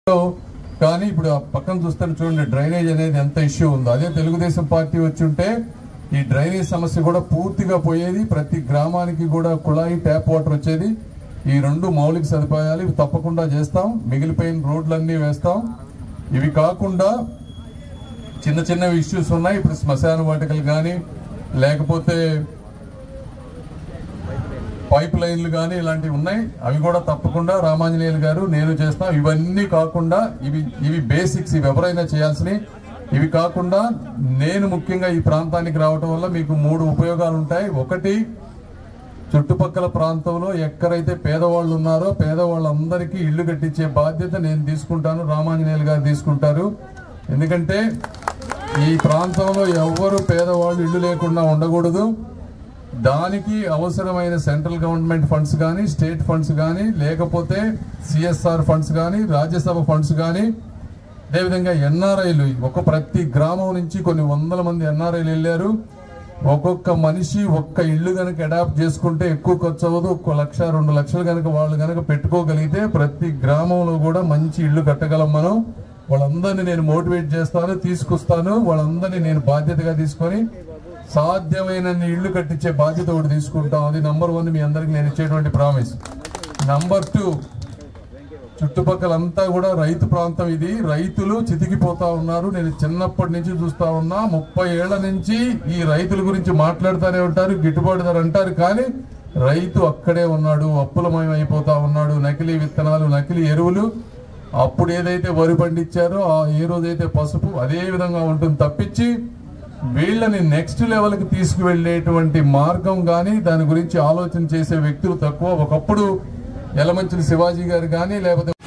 కానీ ఇప్పుడు ఆ పక్కన చూస్తే చూడండి డ్రైనేజ్ అనేది ఎంత ఇష్యూ ఉందో అదే తెలుగుదేశం పార్టీ వచ్చి ఉంటే ఈ డ్రైనేజ్ సమస్య కూడా పూర్తిగా పోయేది ప్రతి గ్రామానికి కూడా కుళాయి ట్యాప్ వాటర్ వచ్చేది ఈ రెండు మౌలిక సదుపాయాలు ఇవి తప్పకుండా చేస్తాం మిగిలిపోయిన రోడ్లన్నీ వేస్తాం ఇవి కాకుండా చిన్న చిన్న ఇష్యూస్ ఉన్నాయి ఇప్పుడు శ్మశాన వాటికలు కానీ లేకపోతే పైప్ లైన్లు కానీ ఇలాంటివి ఉన్నాయి అవి కూడా తప్పకుండా రామాంజనేయులు గారు నేను చేస్తాం ఇవన్నీ కాకుండా ఇవి ఇవి బేసిక్స్ ఇవి ఎవరైనా చేయాల్సినవి ఇవి కాకుండా నేను ముఖ్యంగా ఈ ప్రాంతానికి రావటం వల్ల మీకు మూడు ఉపయోగాలు ఉంటాయి ఒకటి చుట్టుపక్కల ప్రాంతంలో ఎక్కడైతే పేదవాళ్ళు ఉన్నారో పేదవాళ్ళందరికీ ఇల్లు కట్టించే బాధ్యత నేను తీసుకుంటాను రామాంజనేయులు గారు తీసుకుంటారు ఎందుకంటే ఈ ప్రాంతంలో ఎవ్వరు పేదవాళ్ళు ఇల్లు లేకుండా ఉండకూడదు దానికి అవసరమైన సెంట్రల్ గవర్నమెంట్ ఫండ్స్ కానీ స్టేట్ ఫండ్స్ కానీ లేకపోతే సిఎస్ఆర్ ఫండ్స్ కానీ రాజ్యసభ ఫండ్స్ కానీ అదేవిధంగా ఎన్ఆర్ఐలు ఒక ప్రతి గ్రామం నుంచి కొన్ని వందల మంది ఎన్ఆర్ఐలు వెళ్ళారు ఒక్కొక్క మనిషి ఒక్క ఇల్లు కనుక అడాప్ట్ చేసుకుంటే ఎక్కువ ఖర్చు అవ్వదు ఒక్క లక్ష రెండు లక్షలు కనుక వాళ్ళు కనుక పెట్టుకోగలిగితే ప్రతి గ్రామంలో కూడా మంచి ఇల్లు కట్టగలం మనం వాళ్ళందరినీ నేను మోటివేట్ చేస్తాను తీసుకొస్తాను వాళ్ళందరినీ నేను బాధ్యతగా తీసుకొని సాధ్యమైనన్ని ఇల్లు కట్టించే బాధ్యత ఒకటి తీసుకుంటాం అది నంబర్ వన్ మీ అందరికి నేను ఇచ్చేటువంటి ప్రామిస్ నంబర్ టూ చుట్టుపక్కలంతా కూడా రైతు ప్రాంతం ఇది రైతులు చితికిపోతా ఉన్నారు నేను చిన్నప్పటి నుంచి చూస్తా ఉన్నా ముప్పై ఏళ్ల నుంచి ఈ రైతుల గురించి మాట్లాడుతూనే ఉంటారు గిట్టుబాటు ధర అంటారు కానీ రైతు అక్కడే ఉన్నాడు అప్పులమయం అయిపోతా ఉన్నాడు నకిలీ విత్తనాలు నకిలీ ఎరువులు అప్పుడు ఏదైతే వరి పండించారో ఆ ఏ రోజైతే పసుపు అదే విధంగా ఉంటుంది తప్పించి వీళ్ళని నెక్స్ట్ లెవెల్ కి తీసుకువెళ్లేటువంటి మార్గం గాని దాని గురించి ఆలోచన చేసే వ్యక్తులు తక్కువ ఒకప్పుడు యలమంచిలి శివాజీ గారు కానీ లేకపోతే